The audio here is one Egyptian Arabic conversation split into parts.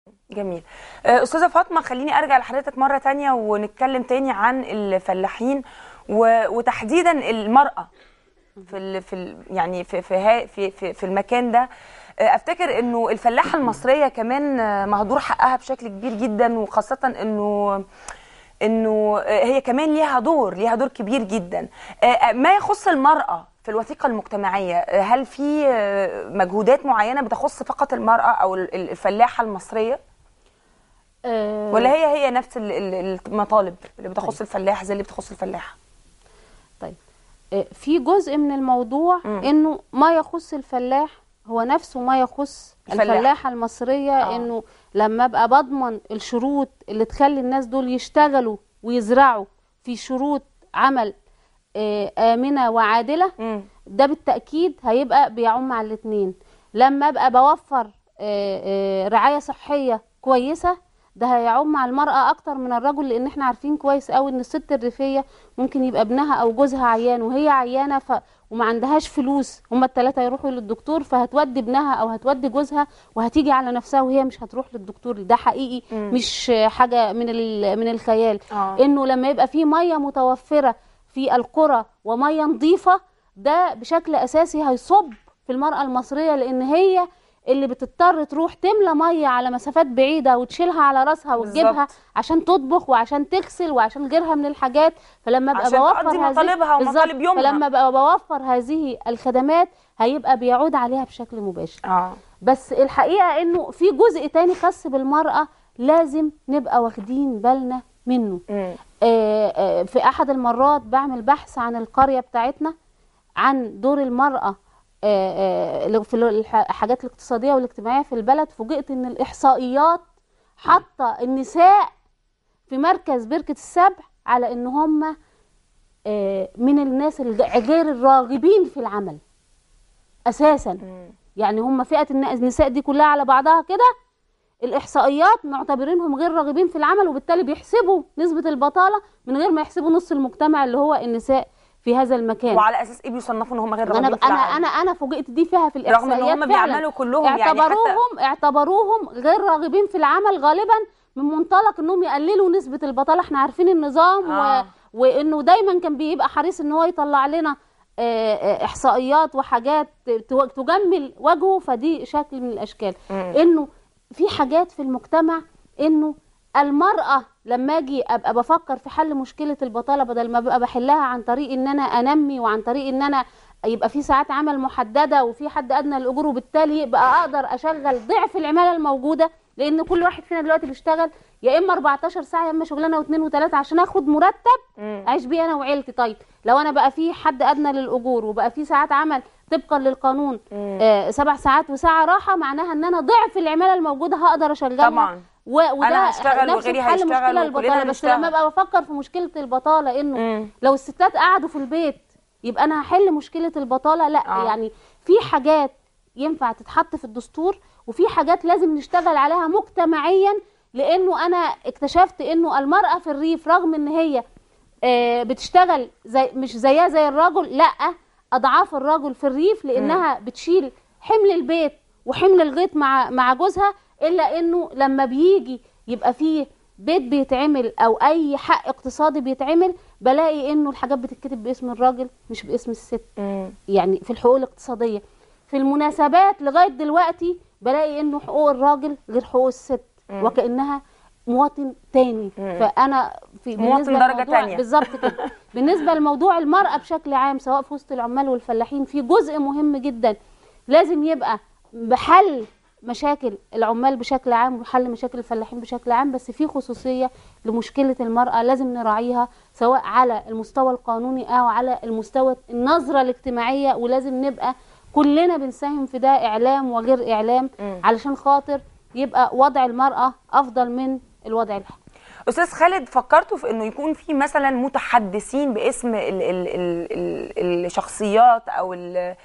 جميل آه، استاذه فاطمه خليني ارجع لحضرتك مره تانية ونتكلم تاني عن الفلاحين و- وتحديدا المراه في ال في ال يعني في في ها- في في, في المكان ده آه، افتكر انه الفلاحه المصريه كمان آه، مهدور حقها بشكل كبير جدا وخاصه انه انه آه، هي كمان ليها دور ليها دور كبير جدا آه، ما يخص المراه في الوثيقه المجتمعيه آه، هل في آه، مجهودات معينه بتخص فقط المراه او ال- ال- الفلاحه المصريه آه، ولا هي هي نفس ال- ال- المطالب اللي بتخص الفلاح زي اللي بتخص الفلاحه طيب آه، في جزء من الموضوع مم. انه ما يخص الفلاح هو نفسه ما يخص الفلاح. الفلاحه المصريه آه. انه لما ابقى بضمن الشروط اللي تخلي الناس دول يشتغلوا ويزرعوا في شروط عمل آه، امنه وعادله مم. ده بالتأكيد هيبقى بيعم على الاتنين لما ابقى بوفر آه، آه، رعاية صحية كويسة ده هيعم على المرأة أكتر من الرجل لأن احنا عارفين كويس قوي إن الست الريفية ممكن يبقى ابنها أو جوزها عيان وهي عيانة ف... وما عندهاش فلوس هما التلاتة يروحوا للدكتور فهتودي ابنها أو هتودي جوزها وهتيجي على نفسها وهي مش هتروح للدكتور ده حقيقي مم. مش حاجة من ال... من الخيال آه. انه لما يبقى في ميه متوفره في القرى وميه نظيفه ده بشكل اساسي هيصب في المراه المصريه لان هي اللي بتضطر تروح تملى ميه على مسافات بعيده وتشيلها على راسها وتجيبها بالظبط. عشان تطبخ وعشان تغسل وعشان غيرها من الحاجات فلما ابقى عشان بوفر تقضي هذه مطالبها بالظبط. ومطالب يومها. فلما ابقى بوفر هذه الخدمات هيبقى بيعود عليها بشكل مباشر اه بس الحقيقه انه في جزء تاني خاص بالمراه لازم نبقى واخدين بالنا منه مم. آه، آه، في احد المرات بعمل بحث عن القريه بتاعتنا عن دور المراه آه، آه، في الح- الحاجات الاقتصاديه والاجتماعيه في البلد فوجئت ان الاحصائيات حاطه النساء في مركز بركه السبع على ان هم آه، من الناس الج- غير الراغبين في العمل اساسا مم. يعني هم فئه النا- النساء دي كلها على بعضها كده الاحصائيات معتبرينهم غير راغبين في العمل وبالتالي بيحسبوا نسبه البطاله من غير ما يحسبوا نص المجتمع اللي هو النساء في هذا المكان وعلى اساس ايه بيصنفوا ان هم غير انا راغبين في انا العمل؟ انا انا فوجئت دي فيها في رغم الاحصائيات ان هم فعلاً. بيعملوا كلهم يعني حتى اعتبروهم اعتبروهم غير راغبين في العمل غالبا من منطلق انهم يقللوا نسبه البطاله احنا عارفين النظام آه. و... وانه دايما كان بيبقى حريص ان هو يطلع لنا آه، آه، احصائيات وحاجات تو- تجمل وجهه فدي شكل من الاشكال مم. انه في حاجات في المجتمع انه المرأة لما اجي ابقى بفكر في حل مشكلة البطالة بدل ما ابقى بحلها عن طريق ان انا انمي وعن طريق ان انا يبقى في ساعات عمل محددة وفي حد ادنى للاجور وبالتالي يبقى اقدر اشغل ضعف العمالة الموجودة لان كل واحد فينا دلوقتي بيشتغل يا اما 14 ساعة يا اما شغلانة واثنين وثلاثة عشان اخد مرتب مم. اعيش بيه انا وعيلتي طيب لو انا بقى في حد ادنى للاجور وبقى في ساعات عمل طبقا للقانون مم. آه سبع ساعات وساعه راحه معناها ان انا ضعف العماله الموجوده هقدر اشغلها طبعا و... وده أنا هشتغل نفسه وغيري في حل هيشتغل مشكله وكلنا البطاله بس هنشتغل. لما ابقى بفكر في مشكله البطاله انه مم. لو الستات قعدوا في البيت يبقى انا هحل مشكله البطاله لا آه. يعني في حاجات ينفع تتحط في الدستور وفي حاجات لازم نشتغل عليها مجتمعيا لانه انا اكتشفت انه المراه في الريف رغم ان هي آه، بتشتغل زي مش زيها زي الرجل لا اضعاف الرجل في الريف لانها بتشيل حمل البيت وحمل الغيط مع مع جوزها الا انه لما بيجي يبقى فيه بيت بيتعمل او اي حق اقتصادي بيتعمل بلاقي انه الحاجات بتتكتب باسم الراجل مش باسم الست مم. يعني في الحقوق الاقتصاديه في المناسبات لغايه دلوقتي بلاقي انه حقوق الراجل غير حقوق الست مم. وكانها مواطن تاني مم. فانا في مواطن بالنسبة درجة لموضوع- تانية. بالظبط كده بالنسبه لموضوع المراه بشكل عام سواء في وسط العمال والفلاحين في جزء مهم جدا لازم يبقى بحل مشاكل العمال بشكل عام وحل مشاكل الفلاحين بشكل عام بس في خصوصيه لمشكله المراه لازم نراعيها سواء على المستوى القانوني او على المستوى النظره الاجتماعيه ولازم نبقى كلنا بنساهم في ده اعلام وغير اعلام مم. علشان خاطر يبقى وضع المراه افضل من الوضع الحالي استاذ خالد فكرتوا في انه يكون في مثلا متحدثين باسم ال ال ال ال الشخصيات او ال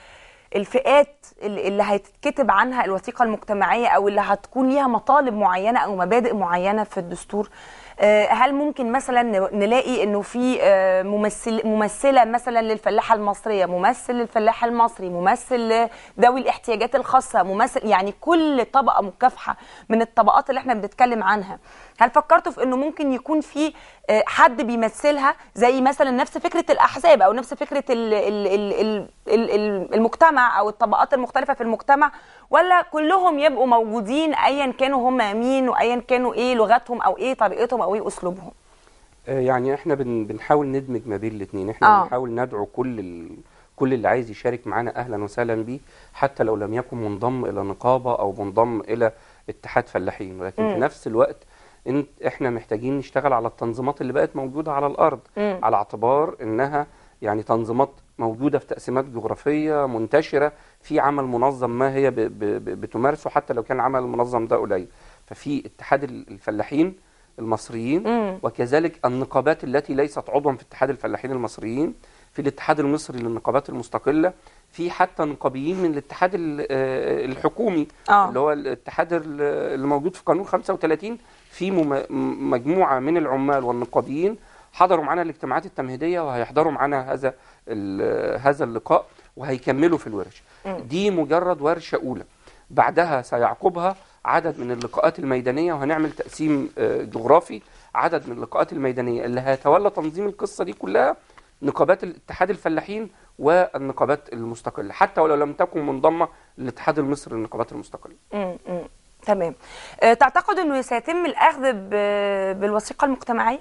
الفئات اللي اللي هتتكتب عنها الوثيقه المجتمعيه او اللي هتكون ليها مطالب معينه او مبادئ معينه في الدستور آه، هل ممكن مثلا ن- نلاقي انه في آه، ممثل ممثله مثلا للفلاحه المصريه ممثل للفلاح المصري ممثل لذوي الاحتياجات الخاصه ممثل يعني كل طبقه مكافحه من الطبقات اللي احنا بنتكلم عنها هل فكرتوا في انه ممكن يكون في آه، حد بيمثلها زي مثلا نفس فكره الاحزاب او نفس فكره ال ال ال ال ال ال المجتمع او الطبقات المختلفه في المجتمع ولا كلهم يبقوا موجودين ايا كانوا هم مين وايا كانوا ايه لغتهم او ايه طريقتهم او ايه اسلوبهم آه، يعني احنا بن بنحاول ندمج ما بين الاثنين احنا آه. بنحاول ندعو كل ال... كل اللي عايز يشارك معانا اهلا وسهلا بيه حتى لو لم يكن منضم الى نقابه او منضم الى اتحاد فلاحين ولكن مم. في نفس الوقت انت احنا محتاجين نشتغل على التنظيمات اللي بقت موجوده على الارض مم. على اعتبار انها يعني تنظيمات موجوده في تقسيمات جغرافيه منتشره في عمل منظم ما هي ب... ب... ب- بتمارسه حتى لو كان العمل المنظم ده قليل ففي اتحاد الفلاحين المصريين مم. وكذلك النقابات التي ليست عضوا في اتحاد الفلاحين المصريين في الاتحاد المصري للنقابات المستقلة في حتى نقابيين من الاتحاد ال- آه، الحكومي آه. اللي هو الاتحاد ال- اللي موجود في قانون 35 في مم- م- مجموعة من العمال والنقابيين حضروا معنا الاجتماعات التمهيدية وهيحضروا معنا هذا ال- هذا اللقاء وهيكملوا في الورش دي مجرد ورشة أولى بعدها سيعقبها عدد من اللقاءات الميدانية وهنعمل تقسيم آه، جغرافي عدد من اللقاءات الميدانية اللي هيتولى تنظيم القصة دي كلها نقابات الاتحاد الفلاحين والنقابات المستقلة حتى ولو لم تكن منضمة للاتحاد المصري للنقابات المستقلة مم. مم. تمام آه، تعتقد انه سيتم الاخذ ب- بالوثيقه المجتمعيه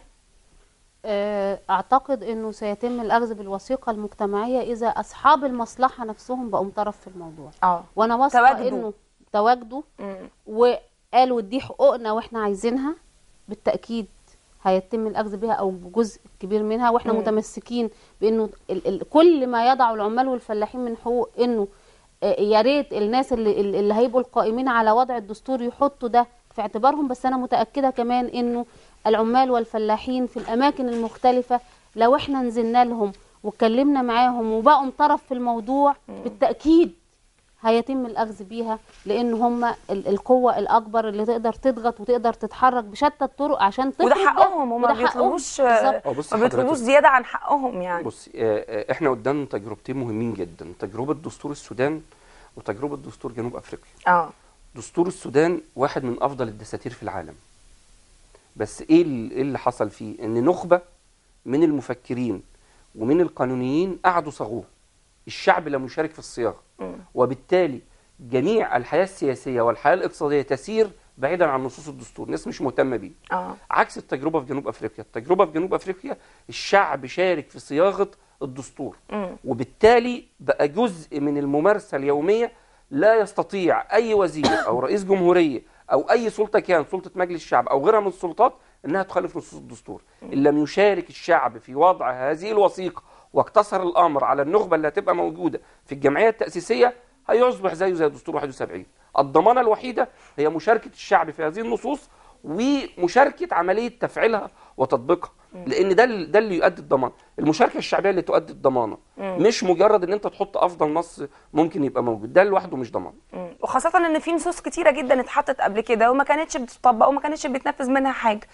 آه، اعتقد انه سيتم الاخذ بالوثيقه المجتمعيه اذا اصحاب المصلحه نفسهم بقوا طرف في الموضوع اه وانا واثقه تواجدوا. انه تواجدوا مم. وقالوا دي حقوقنا واحنا عايزينها بالتاكيد هيتم الاخذ بها او بجزء كبير منها واحنا مم. متمسكين بانه ال ال كل ما يضع العمال والفلاحين من حقوق انه آه، يا ريت الناس اللي اللي هيبقوا القائمين على وضع الدستور يحطوا ده في اعتبارهم بس انا متاكده كمان انه العمال والفلاحين في الاماكن المختلفه لو احنا نزلنا لهم واتكلمنا معاهم وبقوا طرف في الموضوع بالتاكيد هيتم الاخذ بيها لان هم ال- القوه الاكبر اللي تقدر تضغط وتقدر تتحرك بشتى الطرق عشان تفرض وده ده. حقهم هم وده ما حقهم. بيطلبوش بالظبط. أو بص ما بيطلبوش حضرتك زياده عن حقهم يعني بص احنا قدام تجربتين مهمين جدا تجربة دستور السودان وتجربة دستور جنوب أفريقيا اه دستور السودان واحد من افضل الدساتير في العالم بس ايه ال- إيه اللي حصل فيه ان نخبه من المفكرين ومن القانونيين قعدوا صاغوه الشعب لم يشارك في الصياغه مم. وبالتالي جميع الحياه السياسيه والحياه الاقتصاديه تسير بعيدا عن نصوص الدستور الناس مش مهتمه بيه اه عكس التجربه في جنوب افريقيا التجربه في جنوب افريقيا الشعب شارك في صياغه الدستور مم. وبالتالي بقى جزء من الممارسه اليوميه لا يستطيع اي وزير او رئيس جمهوريه او اي سلطه كان سلطه مجلس الشعب او غيرها من السلطات انها تخالف نصوص الدستور ان لم يشارك الشعب في وضع هذه الوثيقه واقتصر الامر على النخبه اللي هتبقى موجوده في الجمعيه التاسيسيه هيصبح زيه زي دستور 71 الضمانه الوحيده هي مشاركه الشعب في هذه النصوص ومشاركه عمليه تفعيلها وتطبيقها لان ده ال- ده اللي يؤدي الضمان المشاركه الشعبيه اللي تؤدي الضمانه مش مجرد ان انت تحط افضل نص ممكن يبقى موجود ده لوحده مش ضمان مم. وخاصة ان في نصوص كتيرة جدا اتحطت قبل كده وما كانتش بتطبق وما كانتش بيتنفذ منها حاجة.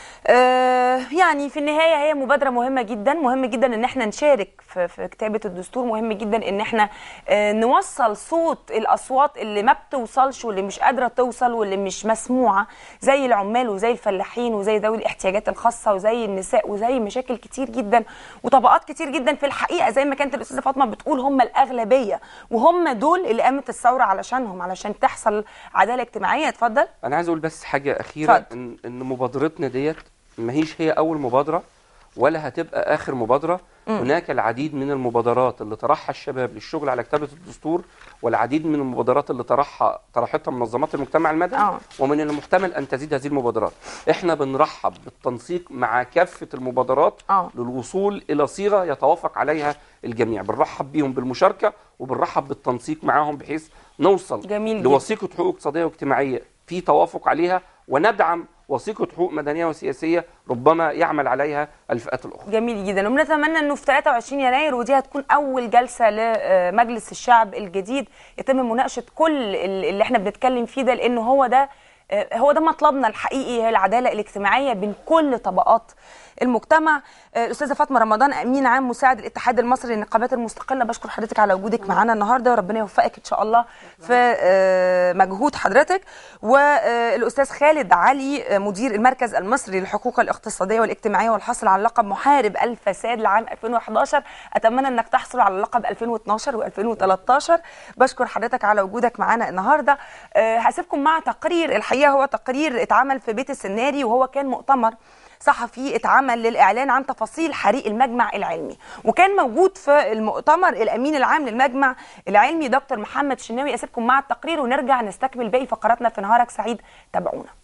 آه يعني في النهاية هي مبادرة مهمة جدا مهم جدا ان احنا نشارك في, في كتابة الدستور مهم جدا ان احنا آه نوصل صوت الاصوات اللي ما بتوصلش واللي مش قادرة توصل واللي مش مسموعة زي العمال وزي الفلاحين وزي ذوي الاحتياجات الخاصة وزي النساء وزي مشاكل كتير جدا وطبقات كتير جدا في الحقيقة زي ما كانت الاستاذة فاطمة بتقول هم الاغلبية وهم دول اللي قامت الثورة علشانهم علشان تحصل عدالة اجتماعية اتفضل انا عايز اقول بس حاجه اخيره اتفضل. ان ان مبادرتنا ديت ما هيش هي اول مبادره ولا هتبقى اخر مبادره هناك العديد من المبادرات اللي طرحها الشباب للشغل على كتابه الدستور والعديد من المبادرات اللي طرحها طرحتها منظمات المجتمع المدني آه. ومن المحتمل ان تزيد هذه المبادرات احنا بنرحب بالتنسيق مع كافه المبادرات آه. للوصول الى صيغه يتوافق عليها الجميع بنرحب بيهم بالمشاركه وبنرحب بالتنسيق معاهم بحيث نوصل جميل جدا. لوثيقه حقوق اقتصاديه واجتماعيه في توافق عليها وندعم وثيقه حقوق مدنيه وسياسيه ربما يعمل عليها الفئات الاخرى جميل جدا وبنتمنى انه في 23 يناير ودي هتكون اول جلسه لمجلس الشعب الجديد يتم مناقشه كل ال- اللي احنا بنتكلم فيه ده لانه هو ده آه، هو ده مطلبنا الحقيقي هي العداله الاجتماعيه بين كل طبقات المجتمع آه، الاستاذه فاطمه رمضان امين عام مساعد الاتحاد المصري للنقابات المستقله بشكر حضرتك على وجودك معانا النهارده وربنا يوفقك ان شاء الله في آه، مجهود حضرتك والاستاذ خالد علي آه، مدير المركز المصري للحقوق الاقتصاديه والاجتماعيه والحصل على لقب محارب الفساد لعام 2011 اتمنى انك تحصل على لقب 2012 و2013 بشكر حضرتك على وجودك معانا النهارده آه، هسيبكم مع تقرير الحقيقه هو تقرير اتعمل في بيت السناري وهو كان مؤتمر صحفي اتعمل للاعلان عن تفاصيل حريق المجمع العلمي وكان موجود في المؤتمر الامين العام للمجمع العلمي دكتور محمد شناوي اسيبكم مع التقرير ونرجع نستكمل باقي فقراتنا في نهارك سعيد تابعونا